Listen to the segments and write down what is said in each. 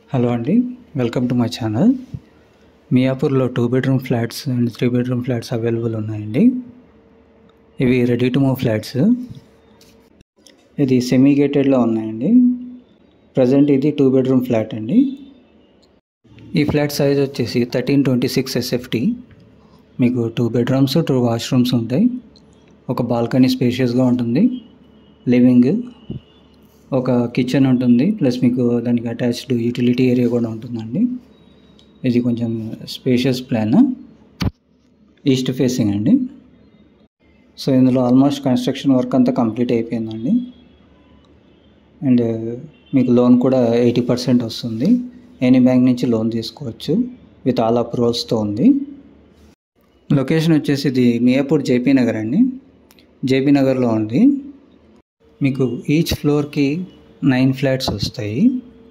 hello అండి welcome to my channel మియాపూర్లో two bedroom flats and three bedroom flats available ఉన్నాయండి ఇవి ready to move flats ఇది semi గేటెడ్లో ఉన్నాయండి ప్రజెంట్ ఇది టూ బెడ్రూమ్ ఫ్లాట్ అండి ఈ ఫ్లాట్ సైజ్ వచ్చేసి థర్టీన్ ట్వంటీ సిక్స్ ఎస్ఎఫ్టీ మీకు టూ బెడ్రూమ్స్ టూ వాష్రూమ్స్ ఉంటాయి ఒక బాల్కనీ స్పేషియస్గా ఉంటుంది లివింగ్ ఒక కిచెన్ ఉంటుంది ప్లస్ మీకు దానికి అటాచ్డ్ యూటిలిటీ ఏరియా కూడా ఉంటుందండి ఇది కొంచెం స్పేషియస్ ప్లాన్ ఈస్ట్ ఫేసింగ్ అండి సో ఇందులో ఆల్మోస్ట్ కన్స్ట్రక్షన్ వర్క్ అంతా కంప్లీట్ అయిపోయిందండి అండ్ మీకు లోన్ కూడా ఎయిటీ పర్సెంట్ వస్తుంది ఎనీ బ్యాంక్ నుంచి లోన్ తీసుకోవచ్చు విత్ ఆల్ అప్రూవల్స్తో ఉంది లొకేషన్ వచ్చేసి ఇది మియాపూర్ జేపీ నగర్ అండి జేపీ నగర్లో ఉంది మీకు ఈచ్ ఫ్లోర్కి నైన్ ఫ్లాట్స్ వస్తాయి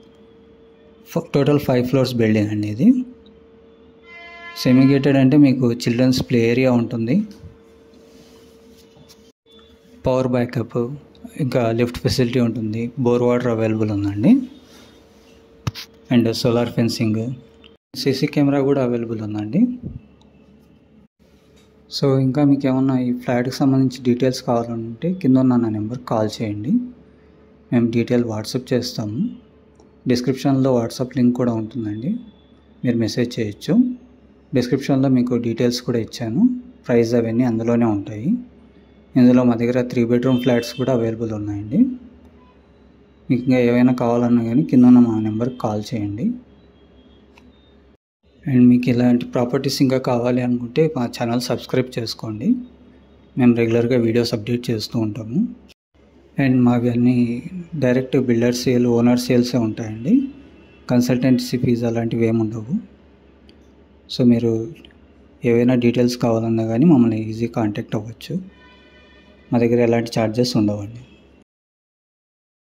టోటల్ ఫైవ్ ఫ్లోర్స్ బిల్డింగ్ అండి ఇది సెమీ గేటెడ్ అంటే మీకు చిల్డ్రన్స్ ప్లే ఏరియా ఉంటుంది పవర్ బ్యాకప్ ఇంకా లిఫ్ట్ ఫెసిలిటీ ఉంటుంది బోర్ వాటర్ అవైలబుల్ ఉందండి and solar fencing CC camera కూడా అవైలబుల్ ఉందండి సో ఇంకా మీకు ఏమన్నా ఈ ఫ్లాట్కి సంబంధించి డీటెయిల్స్ కావాలంటే కింద ఉన్న నా నెంబర్ కాల్ చేయండి మేము డీటెయిల్ వాట్సాప్ చేస్తాము డిస్క్రిప్షన్లో వాట్సాప్ లింక్ కూడా ఉంటుందండి మీరు మెసేజ్ చేయొచ్చు డిస్క్రిప్షన్లో మీకు డీటెయిల్స్ కూడా ఇచ్చాను ప్రైస్ అవన్నీ అందులోనే ఉంటాయి ఇందులో మా దగ్గర త్రీ బెడ్రూమ్ ఫ్లాట్స్ కూడా అవైలబుల్ ఉన్నాయండి మీకు ఇంకా ఏమైనా కావాలన్నా కానీ కింద ఉన్న మా నెంబర్కి కాల్ చేయండి అండ్ మీకు ఇలాంటి ప్రాపర్టీస్ ఇంకా కావాలి అనుకుంటే మా ఛానల్ సబ్స్క్రైబ్ చేసుకోండి మేము రెగ్యులర్గా వీడియోస్ అప్డేట్ చేస్తూ ఉంటాము అండ్ మావి అన్నీ డైరెక్ట్ బిల్డర్ సేల్ ఓనర్ సేల్సే ఉంటాయండి కన్సల్టెన్సీ ఫీజు అలాంటివి ఏమి ఉండవు సో మీరు ఏవైనా డీటెయిల్స్ కావాలన్నా కానీ మమ్మల్ని ఈజీ కాంటాక్ట్ అవ్వచ్చు మా దగ్గర ఎలాంటి ఛార్జెస్ ఉండవండి